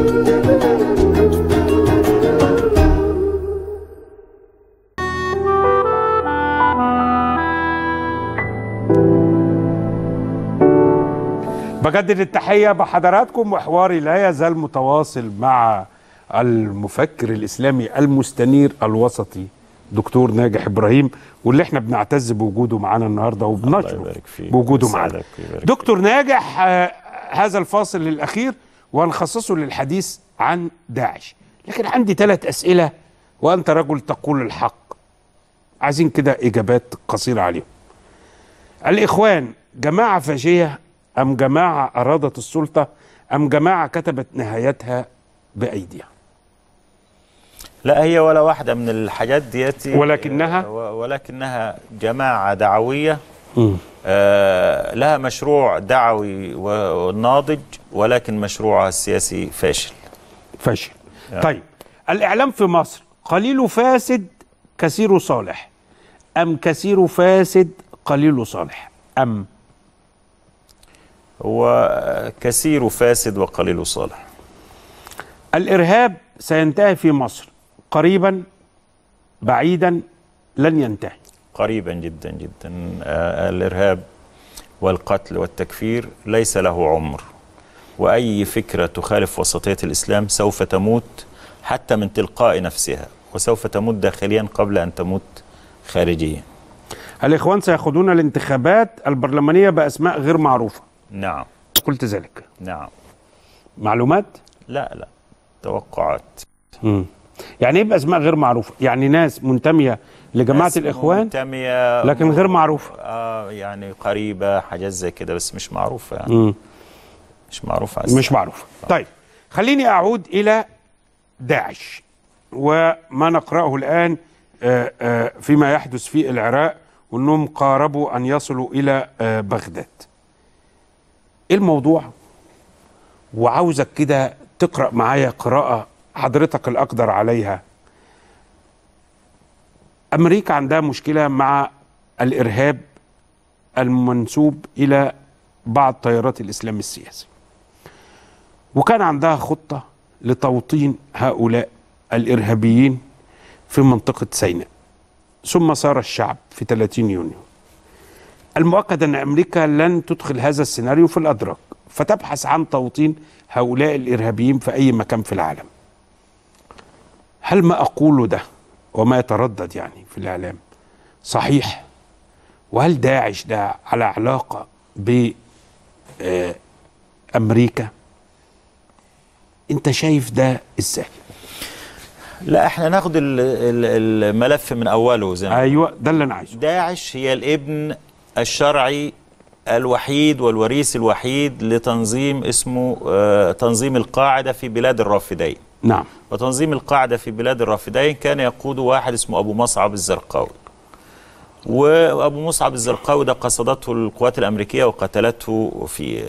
بجدد التحية بحضراتكم وحواري لا يزال متواصل مع المفكر الإسلامي المستنير الوسطي دكتور ناجح إبراهيم واللي احنا بنعتز بوجوده معانا النهاردة وبنشرف يبارك فيك. بوجوده معانا يسعدك ويبارك دكتور ناجح آه، هذا الفاصل الأخير وهنخصصه للحديث عن داعش لكن عندي ثلاث أسئلة وأنت رجل تقول الحق عايزين كده إجابات قصيرة عليهم الإخوان جماعة فاشية أم جماعة أرادت السلطة أم جماعة كتبت نهايتها بأيديها لا هي ولا واحدة من الحاجات دياتي ولكنها؟ و- ولكنها جماعة دعوية آه لها مشروع دعوي و- وناضج ولكن مشروعها السياسي فاشل فاشل طيب الإعلام في مصر قليل فاسد كثير صالح أم كثير فاسد قليل صالح أم هو كثير فاسد وقليل صالح الإرهاب سينتهي في مصر قريبا بعيدا لن ينتهي قريبا جدا جدا آه الإرهاب والقتل والتكفير ليس له عمر وأي فكرة تخالف وسطية الإسلام سوف تموت حتى من تلقاء نفسها وسوف تموت داخليا قبل أن تموت خارجيا الإخوان سيخوضون الانتخابات البرلمانية بأسماء غير معروفة نعم قلت ذلك نعم معلومات لا لا توقعات مم. يعني ايه باسماء غير معروفه يعني ناس منتميه لجماعه ناس الاخوان منتمية لكن غير معروفه آه يعني قريبة حاجات زي كده بس مش معروفة يعني مم. مش معروفة على مش معروفه طيب خليني اعود الى داعش وما نقراه الان آه، آه، فيما يحدث في العراق وانهم قاربوا ان يصلوا الى آه، بغداد ايه الموضوع وعاوزك كده تقرا معايا قراءه حضرتك الاقدر عليها امريكا عندها مشكله مع الارهاب المنسوب الى بعض تيارات الاسلام السياسي وكان عندها خطه لتوطين هؤلاء الارهابيين في منطقه سيناء ثم صار الشعب في 30 يونيو المؤكد ان امريكا لن تدخل هذا السيناريو في الادراج فتبحث عن توطين هؤلاء الارهابيين في اي مكان في العالم هل ما اقوله ده وما يتردد يعني في الاعلام صحيح وهل داعش ده على علاقه ب آه، امريكا انت شايف ده ازاي لا احنا ناخد ال- ال- الملف من اوله زي ما ايوه ده اللي انا عايزه داعش هي الابن الشرعي الوحيد والوريث الوحيد لتنظيم اسمه آه، تنظيم القاعدة في بلاد الرافدين نعم وتنظيم القاعدة في بلاد الرافدين كان يقود واحد اسمه أبو مصعب الزرقاوي وأبو مصعب الزرقاوي ده قصدته القوات الأمريكية وقتلته في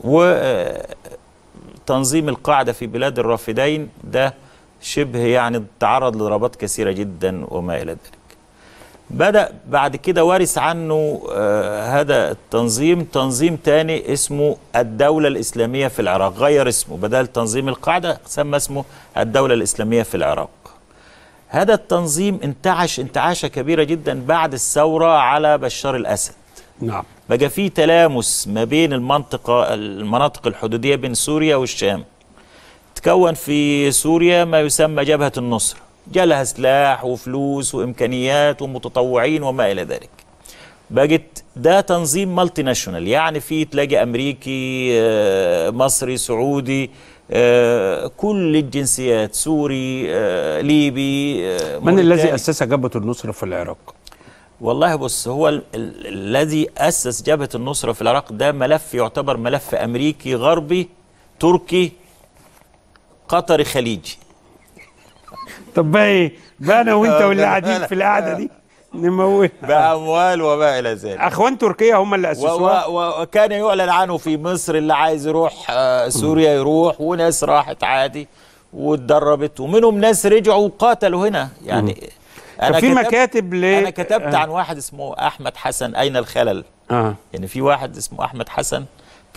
وتنظيم القاعدة في بلاد الرافدين ده شبه يعني تعرض لضربات كثيرة جدا وما إلى ذلك بدأ بعد كده ورث عنه آه هذا التنظيم تنظيم تاني اسمه الدولة الإسلامية في العراق غير اسمه بدل تنظيم القاعدة سمى اسمه الدولة الإسلامية في العراق هذا التنظيم انتعش انتعاشة كبيرة جدا بعد الثورة على بشار الأسد نعم بقى في تلامس ما بين المنطقة المناطق الحدودية بين سوريا والشام تكون في سوريا ما يسمى جبهة النصرة جالها سلاح وفلوس وإمكانيات ومتطوعين وما إلى ذلك بقت ده تنظيم مالتي ناشونال يعني في تلاقي أمريكي آه، مصري سعودي آه، كل الجنسيات سوري آه، ليبي آه، من الذي موريتاني. اسس جبهه النصره في العراق والله بص هو ال- ال- الذي أسس جبهة النصرة في العراق ده ملف يعتبر ملف أمريكي غربي تركي قطري خليجي طب بقى ايه بقى انا وانت آه، واللي لا، قاعدين لا. في القعده دي نموت بأموال وما إلى ذلك اخوان تركيا هم اللي و- اسسوها و- وكان يعلن عنه في مصر اللي عايز يروح آه، سوريا يروح وناس راحت عادي واتدربت ومنهم ناس رجعوا وقاتلوا هنا يعني كان في كتبت- مكاتب ل انا كتبت آه. عن واحد اسمه احمد حسن اين الخلل اه يعني في واحد اسمه احمد حسن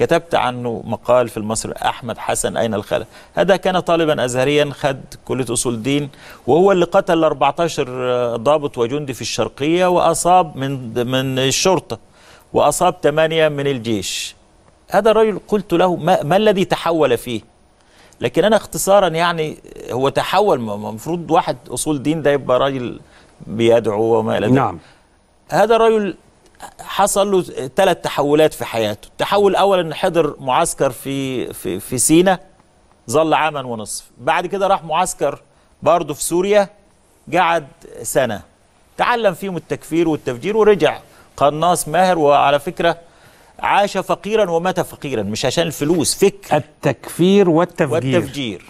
كتبت عنه مقال في المصري احمد حسن اين الخلل هذا كان طالبا ازهريا خد كليه اصول دين وهو اللي قتل 14 ضابط وجندي في الشرقيه واصاب من من الشرطه واصاب ثمانيه من الجيش هذا الرجل قلت له ما, ما الذي تحول فيه لكن انا اختصارا يعني هو تحول المفروض واحد اصول دين ده يبقى راجل بيدعو وما الى ذلك نعم هذا الرجل حصل له ثلاث تحولات في حياته التحول الاول ان حضر معسكر في في في سينا ظل عاما ونصف بعد كده راح معسكر برضه في سوريا قعد سنه تعلم فيهم التكفير والتفجير ورجع قناص ماهر وعلى فكره عاش فقيرا ومات فقيرا مش عشان الفلوس فكر التكفير والتفجير والتفجير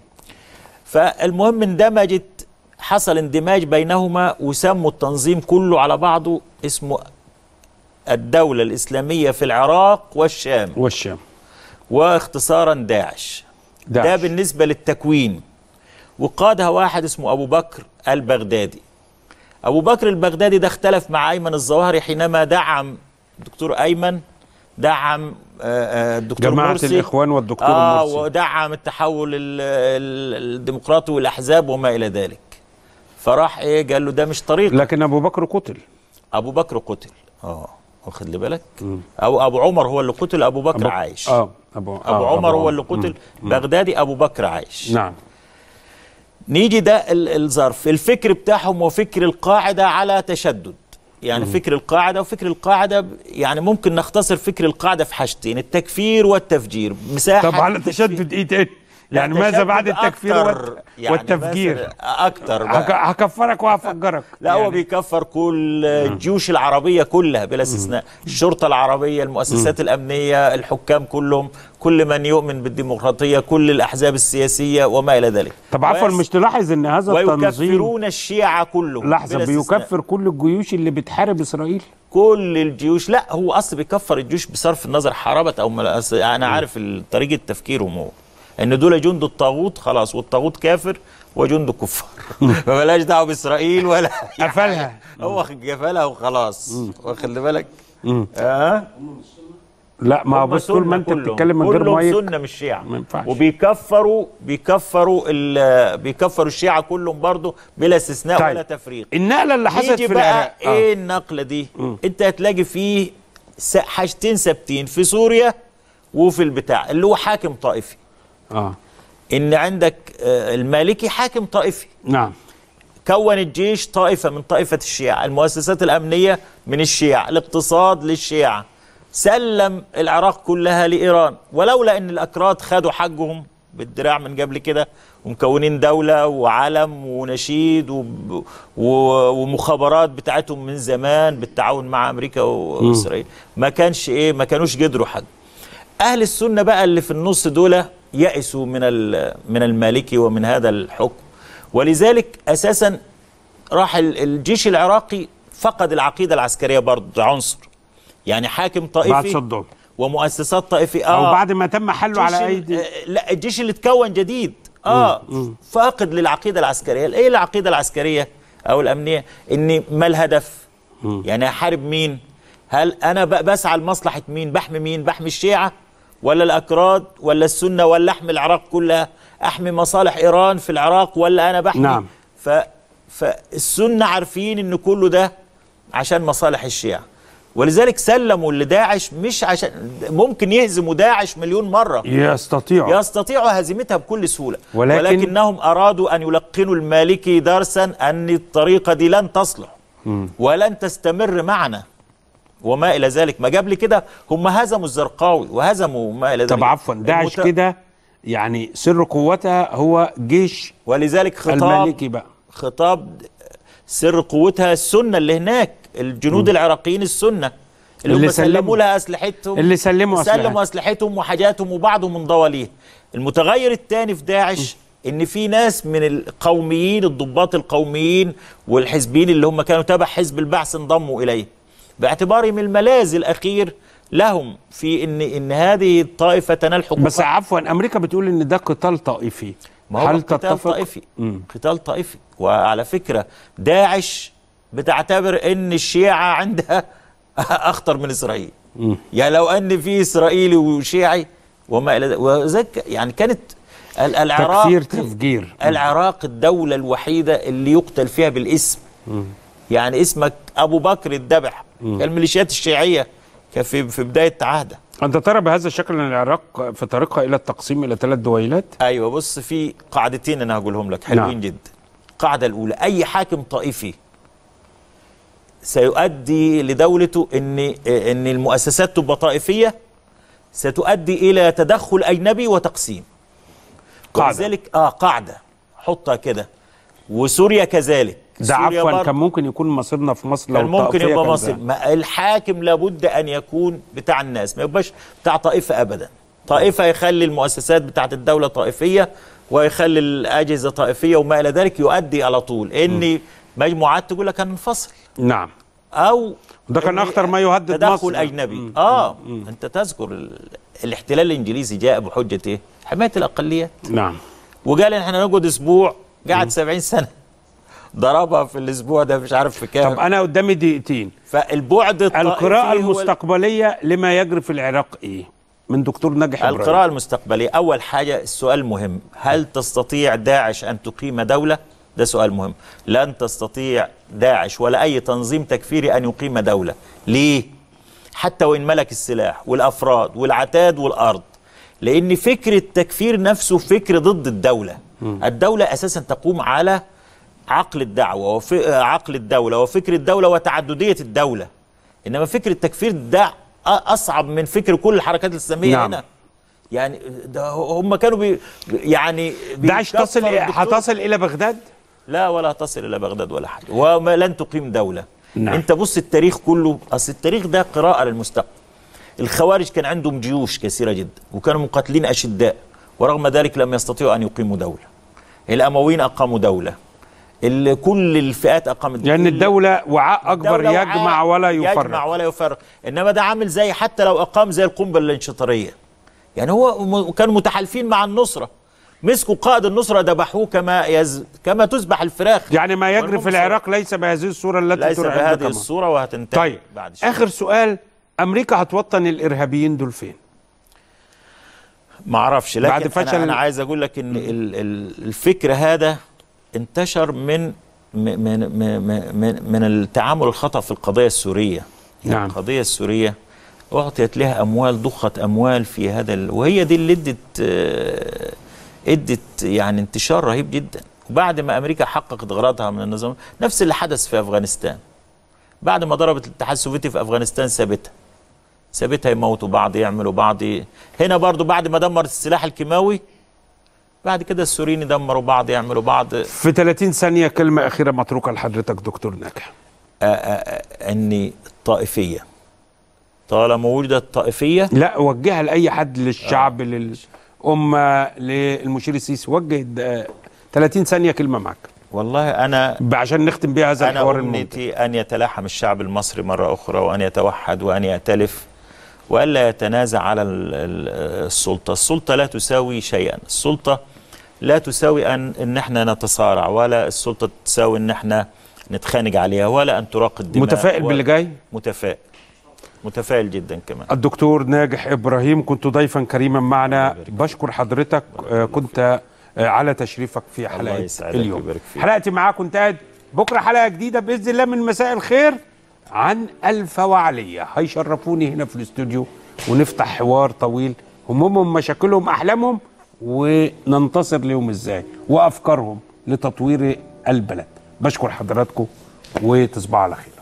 فالمهم اندمجت حصل اندماج بينهما وسموا التنظيم كله على بعضه اسمه الدولة الإسلامية في العراق والشام والشام واختصارا داعش, داعش. ده بالنسبة للتكوين وقادها واحد اسمه أبو بكر البغدادي أبو بكر البغدادي ده اختلف مع أيمن الظواهري حينما دعم الدكتور أيمن دعم آه، آه، الدكتور جماعة مرسي الإخوان والدكتور آه المرسي ودعم التحول ال- ال- الديمقراطي والأحزاب وما إلى ذلك فراح إيه قال له ده مش طريق لكن أبو بكر قتل أبو بكر قتل اه واخد لي بالك أو أبو عمر هو اللي قتل أبو بكر أبو عايش آه أبو, أبو آه عمر هو اللي قتل بغدادي أبو بكر عايش نعم نيجي ده ال- الظرف الفكر بتاعهم هو فكر القاعدة على تشدد يعني مم. فكر القاعدة وفكر القاعدة ب- يعني ممكن نختصر فكر القاعدة في حاجتين التكفير والتفجير مساحة طب على التكفير- تشدد إيه تاني؟ لا، يعني ماذا تشدد بعد التكفير أكتر. والت... يعني والتفجير؟ مثلا أكتر هك... بقى. هكفرك وهفجرك لا هو بيكفر كل الجيوش العربية كلها بلا استثناء الشرطة العربية المؤسسات الأمنية الحكام كلهم كل من يؤمن بالديمقراطية كل الأحزاب السياسية وما إلى ذلك طب عفوا ويس- مش تلاحظ ان هذا التنظيم ويكفرون الشيعة كلهم لحظه بلا استثناء. بيكفر كل الجيوش اللي بتحارب اسرائيل كل الجيوش لا هو اصل بيكفر الجيوش بصرف النظر حاربت او ملا أصل انا عارف ال- طريقه تفكيرهم هو ان دول جند الطاغوت خلاص والطاغوت كافر وجند كفار فبلاش دعوه باسرائيل ولا قفلها. هو قفلها وخلاص واخد بالك اه لا ما هو هم بس طول ما سنة انت كلهم. بتتكلم من غير كلهم مايك سنه مش شيعه ما ينفعش. وبيكفروا بيكفروا ال- بيكفروا الشيعه كلهم برضه بلا استثناء طيب. ولا تفريق النقله اللي حصلت يجي في بقى العراق آه. ايه النقله دي انت هتلاقي فيه س- حاجتين ثابتين في سوريا وفي البتاع اللي هو حاكم طائفي اه ان عندك آه، المالكي حاكم طائفي نعم كون الجيش طائفة من طائفة الشيعة المؤسسات الأمنية من الشيعة الاقتصاد للشيعة سلم العراق كلها لإيران ولولا أن الأكراد خدوا حقهم بالدراع من قبل كده ومكونين دولة وعلم ونشيد وب- و- ومخابرات بتاعتهم من زمان بالتعاون مع أمريكا وإسرائيل ما كانش إيه ما كانوش قدروا حد أهل السنة بقى اللي في النص دول يأسوا من ال- من المالكي ومن هذا الحكم ولذلك أساسا راح ال- الجيش العراقي فقد العقيدة العسكرية برضه ده عنصر يعني حاكم بعد طائفي صدام ومؤسسات طائفية او آه بعد ما تم حله على الجيش ال- ايدي آه، لا الجيش اللي اتكون جديد اه فاقد للعقيده العسكريه ايه العقيده العسكريه او الامنيه ان ما الهدف يعني احارب مين هل انا ب- بسعى لمصلحه مين بحمي مين بحمي الشيعه ولا الاكراد ولا السنه ولا احمي العراق كلها احمي مصالح ايران في العراق ولا انا بحمي نعم. ف فالسنه عارفين ان كله ده عشان مصالح الشيعه ولذلك سلموا لداعش مش عشان ممكن يهزموا داعش مليون مره يستطيع يستطيعوا هزيمتها بكل سهولة ولكن- ولكنهم أرادوا أن يلقنوا المالكي درسا أن الطريقة دي لن تصلح ولن تستمر معنا وما إلى ذلك ما قبل كده هم هزموا الزرقاوي وهزموا ما إلى ذلك طب عفوا داعش المت- كده يعني سر قوتها هو جيش ولذلك خطاب المالكي بقى خطاب سر قوتها السنة اللي هناك الجنود العراقيين السنة اللي, اللي هم سلموا سلموا- لها أسلحتهم اللي سلموا أسلحة. سلموا أسلحتهم وحاجاتهم وبعضهم انضوى ليه المتغير الثاني في داعش ان في ناس من القوميين الضباط القوميين والحزبيين اللي هم كانوا تبع حزب البعث انضموا اليه باعتبارهم الملاذ الاخير لهم في ان ان هذه الطائفه تنال حقوقها بس عفوا امريكا بتقول ان ده قتال طائفي ما هو هل قتال تتفق طائفي قتال طائفي وعلى فكرة داعش بتعتبر ان الشيعة عندها اخطر من اسرائيل يعني لو ان في اسرائيلي وشيعي وما الى ذلك وذلك يعني كانت ال- العراق تكفير تفجير العراق الدولة الوحيدة اللي يقتل فيها بالاسم يعني اسمك أبو بكر الذبح الميليشيات الشيعية كان في في بداية عهده انت ترى بهذا الشكل ان العراق في طريقها الى التقسيم الى ثلاث دويلات أيوة بص في قاعدتين أنا هقولهم لك حلوين نعم. جدا القاعدة الأولى أي حاكم طائفي سيؤدي لدولته ان ان المؤسسات تبقى طائفيه ستؤدي الى تدخل اجنبي وتقسيم قاعدة. ولذلك اه قاعده حطها كده وسوريا كذلك ده سوريا عفوا برضه كان ممكن يكون مصيرنا في مصر لو كان ممكن الطائفية يبقى كان مصر ده. ما الحاكم لابد ان يكون بتاع الناس ما يبقاش بتاع طائفه ابدا طائفه يخلي المؤسسات بتاعت الدوله طائفيه ويخلي الاجهزه طائفيه وما الى ذلك يؤدي على طول ان مجموعات تقول لك هننفصل نعم او ده كان إن اخطر ما يهدد تدخل مصر اجنبي اه انت تذكر ال- الاحتلال الانجليزي جاء بحجه ايه حمايه الاقليات نعم وقال ان احنا نقعد اسبوع قعد 70 سنه ضربها في الاسبوع ده مش عارف في كام طب انا قدامي دقيقتين فالبعد الطائفي القراءة هو ال- المستقبلية لما يجري في العراق ايه من دكتور ناجح إبراهيم. القراءة المستقبلية أول حاجة السؤال مهم هل تستطيع داعش أن تقيم دولة؟ ده سؤال مهم لن تستطيع داعش ولا أي تنظيم تكفيري أن يقيم دولة ليه؟ حتى وإن ملك السلاح والأفراد والعتاد والأرض لأن فكر التكفير نفسه فكر ضد الدولة الدولة أساسا تقوم على عقل الدعوة وف... عقل الدولة وفكر الدولة وتعددية الدولة إنما فكر التكفير ده أ- أصعب من فكر كل الحركات الإسلامية نعم. هنا يعني ده هم كانوا بي يعني داعش بيكفروا تصل الدكتور. هتصل الى بغداد لا ولا تصل الى بغداد ولا حاجه وما لن تقيم دوله نعم. انت بص التاريخ كله اصل التاريخ ده قراءه للمستقبل الخوارج كان عندهم جيوش كثيره جدا وكانوا مقاتلين اشداء ورغم ذلك لم يستطيعوا ان يقيموا دوله الامويين اقاموا دوله ال- كل الفئات اقامت لان كل- الدولة وعاء اكبر الدولة يجمع وعاء ولا يجمع يفرق ولا يفرق انما ده عامل زي حتى لو اقام زي القنبله الانشطاريه يعني هو م- كانوا متحالفين مع النصره مسكوا قائد النصره ذبحوه كما يز... كما تذبح الفراخ يعني ما يجري في والمنصرة. العراق ليس بهذه الصورة التي ليس ترعب بهذه كمان. الصوره وهتنتهي طيب بعد شويه اخر سؤال امريكا هتوطن الارهابيين دول فين ما اعرفش لكن بعد بعد فشل- أنا, انا عايز اقول لك ان ال- ال- الفكر هذا انتشر من م- من من من, من التعامل الخطا في القضيه السوريه يعني نعم. القضيه السوريه اعطيت لها اموال ضخت اموال في هذا ال... وهي دي اللي ادت آه، ادت يعني انتشار رهيب جدا وبعد ما امريكا حققت غرضها من النظام نفس اللي حدث في افغانستان بعد ما ضربت الاتحاد السوفيتي في افغانستان سابتها سابتها يموتوا بعض يعملوا بعض هنا برضو بعد ما دمرت السلاح الكيماوي بعد كده السوريين يدمروا بعض يعملوا بعض في 30 ثانية كلمة أخيرة متروكة لحضرتك دكتور ناجح ان الطائفيه طالما وجدت طائفيه لا وجهها لأي حد للشعب للأمة للمشير السيسي وجه د- 30 ثانية كلمة معك والله انا عشان نختم بيها هذا انا الحوار الممتع امنيتي ان يتلاحم الشعب المصري مره اخرى وان يتوحد وان يأتلف والا يتنازع على ال- ال- السلطه، السلطه لا تساوي شيئا، السلطه لا تساوي ان ان احنا نتصارع ولا السلطه تساوي ان احنا نتخانق عليها ولا ان تراق الدماء متفائل و- باللي جاي متفائل متفائل جدا كمان الدكتور ناجح إبراهيم كنت ضيفا كريما معنا بشكر حضرتك آه، كنت آه، على تشريفك في حلقة يسعدك اليوم ويبارك فيك. حلقتي معاك كنت قاعد بكرة حلقة جديدة بإذن الله من مساء الخير عن الفوعلية هيشرفوني هنا في الاستوديو ونفتح حوار طويل همومهم مشاكلهم أحلامهم وننتصر ليهم إزاي وأفكارهم لتطوير البلد بشكر حضراتكم وتصبحوا على خير